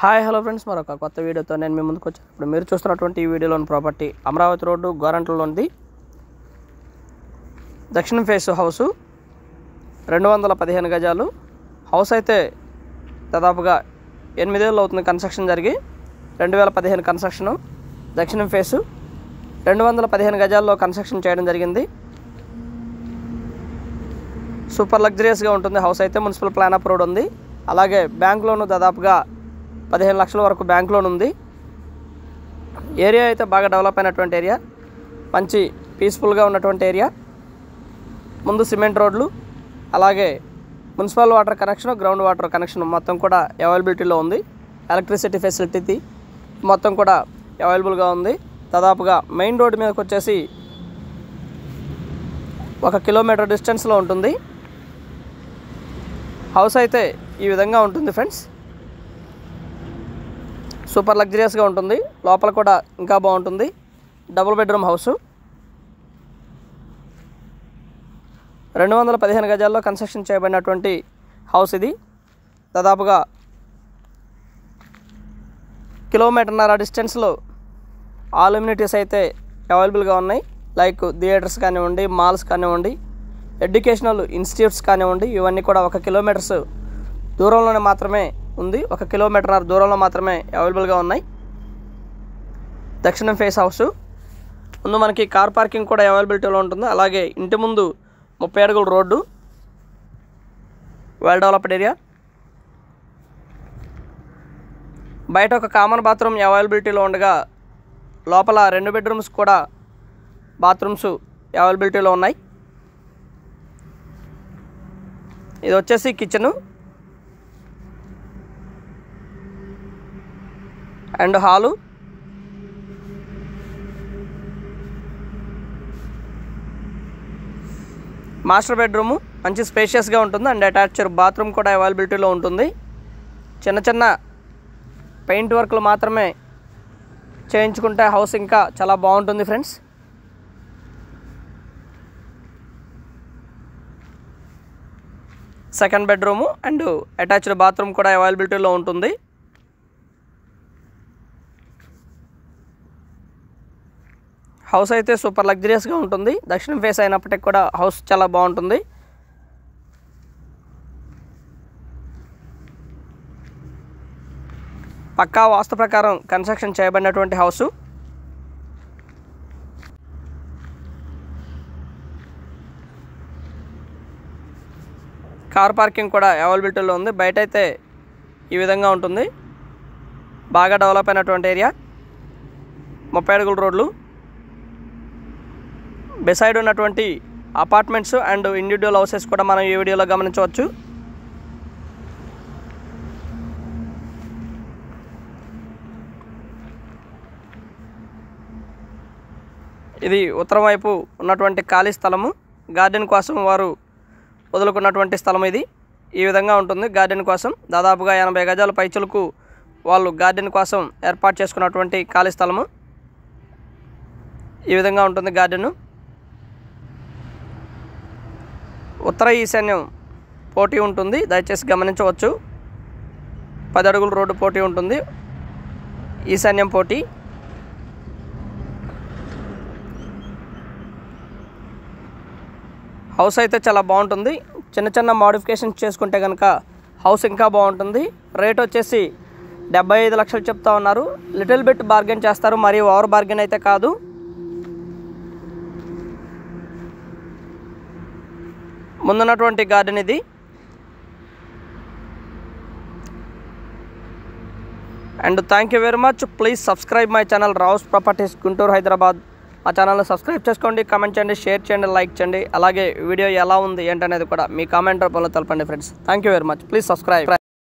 hi hello friends మరొక కొత్త వీడియోతో నేను మీ ముందుకు వచ్చాను ఇప్పుడు మీరు చూస్తున్నటువంటి ఈ వీడియోలోని ప్రాపర్టీ అమరావతి రోడ్డు గోరంట్లలోనిది దక్షిణ ఫేస్ హౌసు రెండు వందల పదిహేను గజాలు హౌస్ అయితే దాదాపుగా ఎనిమిదేళ్ళు అవుతుంది కన్స్ట్రక్షన్ జరిగి రెండు వేల పదిహేను కన్స్ట్రక్షను దక్షిణం ఫేసు రెండు వందల పదిహేను గజాల్లో కన్స్ట్రక్షన్ చేయడం జరిగింది సూపర్ లగ్జరియస్గా ఉంటుంది హౌస్ అయితే మున్సిపల్ ప్లాన్ అప్రూవ్డ్ ఉంది అలాగే బ్యాంక్ లోను దాదాపుగా పదిహేను లక్షల వరకు బ్యాంక్ లోన్ ఉంది ఏరియా అయితే బాగా డెవలప్ అయినటువంటి ఏరియా మంచి పీస్ఫుల్గా ఉన్నటువంటి ఏరియా ముందు సిమెంట్ రోడ్లు అలాగే municipal water connection ground water connection మొత్తం కూడా అవైలబిలిటీలో ఉంది ఎలక్ట్రిసిటీ ఫెసిలిటీ మొత్తం కూడా అవైలబుల్గా ఉంది దాదాపుగా మెయిన్ రోడ్డు మీదకి వచ్చేసి ఒక కిలోమీటర్ డిస్టెన్స్లో ఉంటుంది హౌస్ అయితే ఈ విధంగా ఉంటుంది ఫ్రెండ్స్ సూపర్ లగ్జరియస్గా ఉంటుంది లోపల కూడా ఇంకా బాగుంటుంది డబుల్ బెడ్రూమ్ హౌసు రెండు వందల పదిహేను గజాల్లో కన్స్ట్రక్షన్ చేయబడినటువంటి హౌస్ ఇది దాదాపుగా కిలోమీటర్న్నర డిస్టెన్స్లో ఆల్ ఇమ్యూనిటీస్ అయితే అవైలబుల్గా ఉన్నాయి లైక్ థియేటర్స్ కానివ్వండి మాల్స్ కానివ్వండి ఎడ్యుకేషనల్ ఇన్స్టిట్యూట్స్ కానివ్వండి ఇవన్నీ కూడా ఒక కిలోమీటర్స్ దూరంలోనే మాత్రమే ఉంది ఒక కిలోమీటర్ దూరంలో మాత్రమే అవైలబుల్గా ఉన్నాయి దక్షిణం ఫేస్ హౌస్ ముందు మనకి కార్ పార్కింగ్ కూడా అవైలబిలిటీలో ఉంటుంది అలాగే ఇంటి ముందు ముప్పై అడుగుల రోడ్డు వెల్ డెవలప్డ్ ఏరియా బయట ఒక కామన్ బాత్రూమ్ అవైలబిలిటీలో ఉండగా లోపల రెండు బెడ్రూమ్స్ కూడా బాత్రూమ్స్ అవైలబిలిటీలో ఉన్నాయి ఇది వచ్చేసి kitchen and hall master bedroom మంచి స్పేషియస్గా ఉంటుంది అండ్ అటాచ్డ్ బాత్రూమ్ కూడా అవైలబిలిటీలో ఉంటుంది చిన్న చిన్న పెయింట్ వర్క్లు మాత్రమే చేయించుకుంటే హౌస్ ఇంకా చాలా బాగుంటుంది friends second bedroom and attached bathroom కూడా అవైలబిలిటీలో ఉంటుంది హౌస్ అయితే సూపర్ లగ్జరియస్గా ఉంటుంది దక్షిణం ఫేస్ అయినప్పటికీ కూడా హౌస్ చాలా బాగుంటుంది పక్కా వాస్తు ప్రకారం కన్స్ట్రక్షన్ చేయబడినటువంటి హౌసు కార్ పార్కింగ్ కూడా అవైలబిలిటీలో ఉంది బయట అయితే ఈ విధంగా ఉంటుంది బాగా డెవలప్ అయినటువంటి ఏరియా ముప్పై అడుగుల రోడ్లు బిసైడ్ ఉన్నటువంటి అపార్ట్మెంట్స్ అండ్ ఇండివిజువల్ హౌసెస్ కూడా మనం ఈ వీడియోలో గమనించవచ్చు ఇది ఉత్తరం వైపు ఉన్నటువంటి ఖాళీ స్థలము గార్డెన్ కోసం వారు వదులుకున్నటువంటి స్థలం ఇది ఈ విధంగా ఉంటుంది గార్డెన్ కోసం దాదాపుగా ఎనభై గజాల పైచులకు వాళ్ళు గార్డెన్ కోసం ఏర్పాటు చేసుకున్నటువంటి ఖాళీ స్థలము ఈ విధంగా ఉంటుంది గార్డెను ఉత్తర ఈశాన్యం పోటీ ఉంటుంది దయచేసి గమనించవచ్చు పది అడుగుల రోడ్డు పోటీ ఉంటుంది ఈశాన్యం పోటీ హౌస్ అయితే చాలా బాగుంటుంది చిన్న చిన్న మోడిఫికేషన్స్ చేసుకుంటే కనుక హౌస్ ఇంకా బాగుంటుంది రేట్ వచ్చేసి డెబ్బై ఐదు లక్షలు చెప్తా ఉన్నారు లిటిల్ బిట్ బార్గెన్ చేస్తారు మరి ఓవర్ బార్గెన్ అయితే కాదు ముందున్నటువంటి గార్డెన్ ఇది and thank you very much please subscribe my channel Rao's properties Guntur Hyderabad మా ఛానల్ని సబ్స్క్రైబ్ చేసుకోండి కామెంట్ చేయండి షేర్ చేయండి లైక్ చేయండి అలాగే వీడియో ఎలా ఉంది ఏంటనేది కూడా మీ కామెంట్ రూపంలో తెలపండి friends thank you very much please subscribe